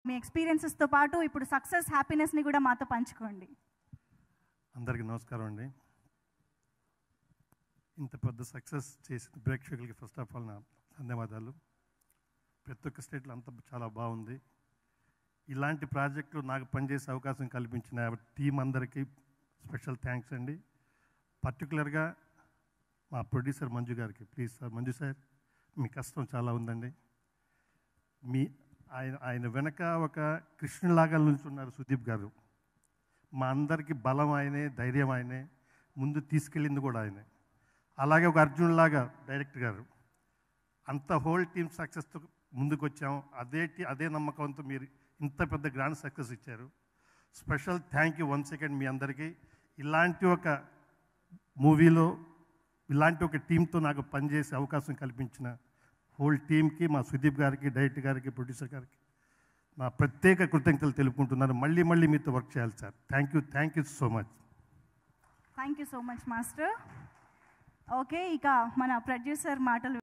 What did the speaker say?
మీ ఎక్స్పీరియన్సెస్తో పాటు ఇప్పుడు సక్సెస్ హ్యాపీనెస్ని కూడా మాతో పంచుకోండి అందరికీ నమస్కారం అండి ఇంత పెద్ద సక్సెస్ చేసిన ప్రేక్షకులకి ఫస్ట్ ఆఫ్ ఆల్ నా ధన్యవాదాలు ప్రతి ఒక్క స్టేట్లో అంత చాలా బాగుంది ఇలాంటి ప్రాజెక్టులు నాకు పనిచేసే అవకాశం కల్పించిన టీం అందరికీ స్పెషల్ థ్యాంక్స్ అండి పర్టికులర్గా మా ప్రొడ్యూసర్ మంజు గారికి ప్లీజ్ సార్ మంజు సార్ మీ కష్టం చాలా ఉందండి మీ ఆయన ఆయన వెనక ఒక కృష్ణులాగా నిల్చున్నారు సుదీప్ గారు మా అందరికీ బలం ఆయనే ధైర్యం ఆయనే ముందు తీసుకెళ్ళింది కూడా ఆయనే అలాగే ఒక అర్జున్ లాగా డైరెక్టర్ గారు అంత హోల్ టీమ్ సక్సెస్తో ముందుకు వచ్చాం అదే టీ- అదే నమ్మకంతో మీరు ఇంత పెద్ద గ్రాండ్ సక్సెస్ ఇచ్చారు special thank you one second మీ అందరికీ ఇలాంటి ఒక మూవీలో ఇలాంటి ఒక టీంతో నాకు పనిచేసే అవకాశం కల్పించిన హోల్ టీంకి మా సుదీప్ గారికి డైరెక్టర్ గారికి ప్రొడ్యూసర్ గారికి నా ప్రత్యేక కృతజ్ఞతలు తెలుపుకుంటున్నాను మళ్ళీ మళ్ళీ మీతో వర్క్ చేయాలి sir thank you thank you so much thank you so much master okay ఇక మన ప్రొడ్యూసర్ మాటలు